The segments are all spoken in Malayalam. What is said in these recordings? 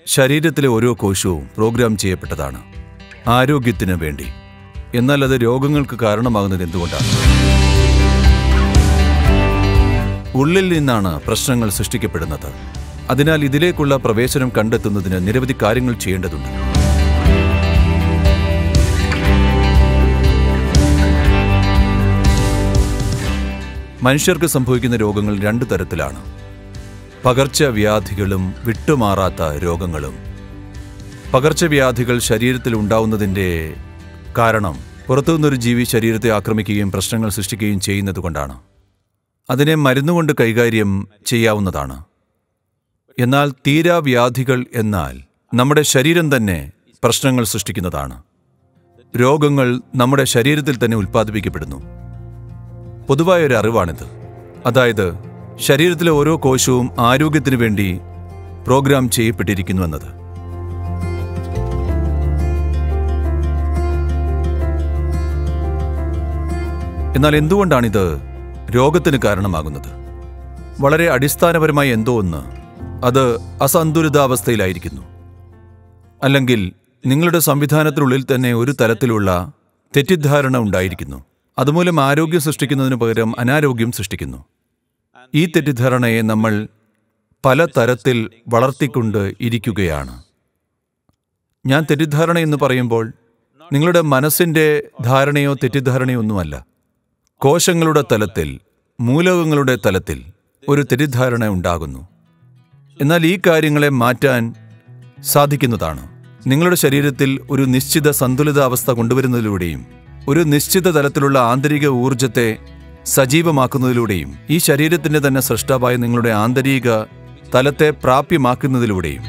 ശരീരത്തിലെ ഓരോ കോശവും പ്രോഗ്രാം ചെയ്യപ്പെട്ടതാണ് ആരോഗ്യത്തിന് വേണ്ടി എന്നാൽ അത് രോഗങ്ങൾക്ക് കാരണമാകുന്നത് എന്തുകൊണ്ടാണ് ഉള്ളിൽ നിന്നാണ് പ്രശ്നങ്ങൾ സൃഷ്ടിക്കപ്പെടുന്നത് അതിനാൽ ഇതിലേക്കുള്ള പ്രവേശനം കണ്ടെത്തുന്നതിന് നിരവധി കാര്യങ്ങൾ ചെയ്യേണ്ടതുണ്ട് മനുഷ്യർക്ക് സംഭവിക്കുന്ന രോഗങ്ങൾ രണ്ടു തരത്തിലാണ് പകർച്ചവ്യാധികളും വിട്ടുമാറാത്ത രോഗങ്ങളും പകർച്ചവ്യാധികൾ ശരീരത്തിൽ ഉണ്ടാവുന്നതിൻ്റെ കാരണം പുറത്തുനിന്നൊരു ജീവി ശരീരത്തെ ആക്രമിക്കുകയും പ്രശ്നങ്ങൾ സൃഷ്ടിക്കുകയും ചെയ്യുന്നതുകൊണ്ടാണ് അതിനെ മരുന്നുകൊണ്ട് കൈകാര്യം ചെയ്യാവുന്നതാണ് എന്നാൽ തീരാവ്യാധികൾ എന്നാൽ നമ്മുടെ ശരീരം തന്നെ പ്രശ്നങ്ങൾ സൃഷ്ടിക്കുന്നതാണ് രോഗങ്ങൾ നമ്മുടെ ശരീരത്തിൽ തന്നെ ഉൽപ്പാദിപ്പിക്കപ്പെടുന്നു പൊതുവായ ഒരു അറിവാണിത് അതായത് ശരീരത്തിലെ ഓരോ കോശവും ആരോഗ്യത്തിനു വേണ്ടി പ്രോഗ്രാം ചെയ്യപ്പെട്ടിരിക്കുന്നു എന്നത് എന്നാൽ എന്തുകൊണ്ടാണിത് രോഗത്തിന് കാരണമാകുന്നത് വളരെ അടിസ്ഥാനപരമായ എന്തോ ഒന്ന് അത് അസന്തുലിതാവസ്ഥയിലായിരിക്കുന്നു അല്ലെങ്കിൽ നിങ്ങളുടെ സംവിധാനത്തിനുള്ളിൽ തന്നെ ഒരു തരത്തിലുള്ള തെറ്റിദ്ധാരണ ഉണ്ടായിരിക്കുന്നു അതുമൂലം ആരോഗ്യം സൃഷ്ടിക്കുന്നതിന് പകരം അനാരോഗ്യം സൃഷ്ടിക്കുന്നു ഈ തെറ്റിദ്ധാരണയെ നമ്മൾ പല തരത്തിൽ വളർത്തിക്കൊണ്ട് ഇരിക്കുകയാണ് ഞാൻ തെറ്റിദ്ധാരണ എന്ന് പറയുമ്പോൾ നിങ്ങളുടെ മനസ്സിൻ്റെ ധാരണയോ തെറ്റിദ്ധാരണയോ ഒന്നുമല്ല കോശങ്ങളുടെ തലത്തിൽ മൂലകങ്ങളുടെ തലത്തിൽ ഒരു തെറ്റിദ്ധാരണ ഉണ്ടാകുന്നു എന്നാൽ ഈ കാര്യങ്ങളെ മാറ്റാൻ സാധിക്കുന്നതാണ് നിങ്ങളുടെ ശരീരത്തിൽ ഒരു നിശ്ചിത സന്തുലിതാവസ്ഥ കൊണ്ടുവരുന്നതിലൂടെയും ഒരു നിശ്ചിത തലത്തിലുള്ള ആന്തരിക ഊർജത്തെ സജീവമാക്കുന്നതിലൂടെയും ഈ ശരീരത്തിന്റെ തന്നെ സൃഷ്ടാവായ നിങ്ങളുടെ ആന്തരിക തലത്തെ പ്രാപ്യമാക്കുന്നതിലൂടെയും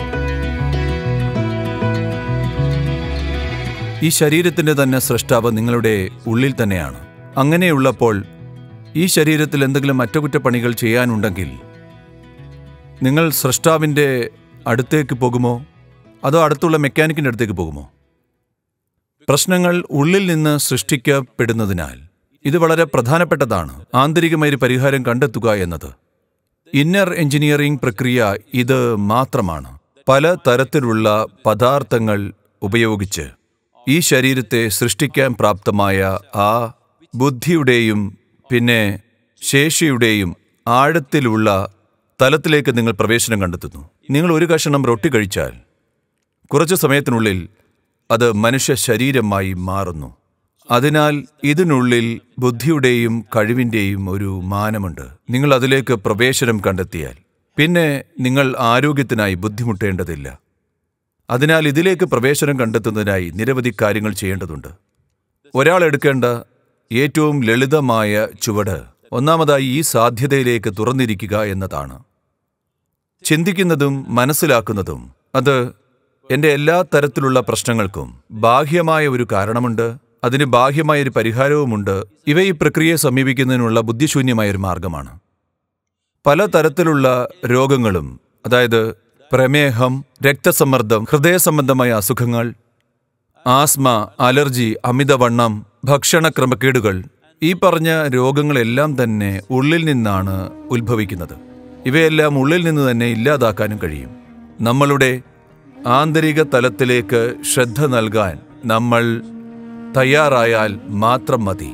ഈ ശരീരത്തിന്റെ തന്നെ സൃഷ്ടാവ് നിങ്ങളുടെ ഉള്ളിൽ തന്നെയാണ് അങ്ങനെയുള്ളപ്പോൾ ഈ ശരീരത്തിൽ എന്തെങ്കിലും അറ്റകുറ്റപ്പണികൾ ചെയ്യാനുണ്ടെങ്കിൽ നിങ്ങൾ സൃഷ്ടാവിൻ്റെ അടുത്തേക്ക് പോകുമോ അതോ അടുത്തുള്ള മെക്കാനിക്കിൻ്റെ അടുത്തേക്ക് പോകുമോ പ്രശ്നങ്ങൾ ഉള്ളിൽ നിന്ന് സൃഷ്ടിക്കപ്പെടുന്നതിനാൽ ഇത് വളരെ പ്രധാനപ്പെട്ടതാണ് ആന്തരികമായ ഒരു പരിഹാരം കണ്ടെത്തുക എന്നത് ഇന്നർ എഞ്ചിനീയറിംഗ് പ്രക്രിയ ഇത് മാത്രമാണ് പല തരത്തിലുള്ള പദാർത്ഥങ്ങൾ ഉപയോഗിച്ച് ഈ ശരീരത്തെ സൃഷ്ടിക്കാൻ പ്രാപ്തമായ ആ ബുദ്ധിയുടെയും പിന്നെ ശേഷിയുടെയും ആഴത്തിലുള്ള തലത്തിലേക്ക് നിങ്ങൾ പ്രവേശനം കണ്ടെത്തുന്നു നിങ്ങൾ ഒരു കഷണം റൊട്ടി കഴിച്ചാൽ കുറച്ചു സമയത്തിനുള്ളിൽ അത് മനുഷ്യ ശരീരമായി മാറുന്നു അതിനാൽ ഇതിനുള്ളിൽ ബുദ്ധിയുടെയും കഴിവിൻ്റെയും ഒരു മാനമുണ്ട് നിങ്ങൾ അതിലേക്ക് പ്രവേശനം കണ്ടെത്തിയാൽ പിന്നെ നിങ്ങൾ ആരോഗ്യത്തിനായി ബുദ്ധിമുട്ടേണ്ടതില്ല അതിനാൽ ഇതിലേക്ക് പ്രവേശനം കണ്ടെത്തുന്നതിനായി നിരവധി കാര്യങ്ങൾ ചെയ്യേണ്ടതുണ്ട് ഒരാൾ എടുക്കേണ്ട ഏറ്റവും ലളിതമായ ചുവട് ഒന്നാമതായി ഈ സാധ്യതയിലേക്ക് തുറന്നിരിക്കുക എന്നതാണ് ചിന്തിക്കുന്നതും മനസ്സിലാക്കുന്നതും അത് എൻ്റെ എല്ലാ തരത്തിലുള്ള പ്രശ്നങ്ങൾക്കും ബാഹ്യമായ ഒരു കാരണമുണ്ട് അതിന് ബാഹ്യമായ ഒരു പരിഹാരവുമുണ്ട് ഇവ ഈ പ്രക്രിയയെ സമീപിക്കുന്നതിനുള്ള ബുദ്ധിശൂന്യമായ ഒരു മാർഗമാണ് പല തരത്തിലുള്ള രോഗങ്ങളും അതായത് പ്രമേഹം രക്തസമ്മർദ്ദം ഹൃദയ സംബന്ധമായ അസുഖങ്ങൾ ആസ്മ അലർജി അമിതവണ്ണം ഭക്ഷണ ക്രമക്കേടുകൾ ഈ പറഞ്ഞ രോഗങ്ങളെല്ലാം തന്നെ ഉള്ളിൽ നിന്നാണ് ഉത്ഭവിക്കുന്നത് ഇവയെല്ലാം ഉള്ളിൽ നിന്ന് തന്നെ ഇല്ലാതാക്കാനും കഴിയും നമ്മളുടെ ആന്തരിക തലത്തിലേക്ക് ശ്രദ്ധ നൽകാൻ നമ്മൾ തയ്യാറായാൽ മാത്രം മതി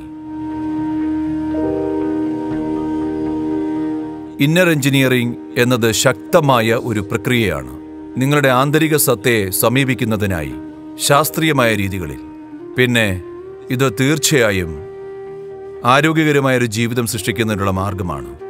ഇന്നർ എഞ്ചിനീയറിംഗ് എന്നത് ശക്തമായ ഒരു പ്രക്രിയയാണ് നിങ്ങളുടെ ആന്തരിക സത്തയെ സമീപിക്കുന്നതിനായി ശാസ്ത്രീയമായ രീതികളിൽ പിന്നെ ഇത് തീർച്ചയായും ആരോഗ്യകരമായ ഒരു ജീവിതം സൃഷ്ടിക്കുന്നതിനുള്ള മാർഗമാണ്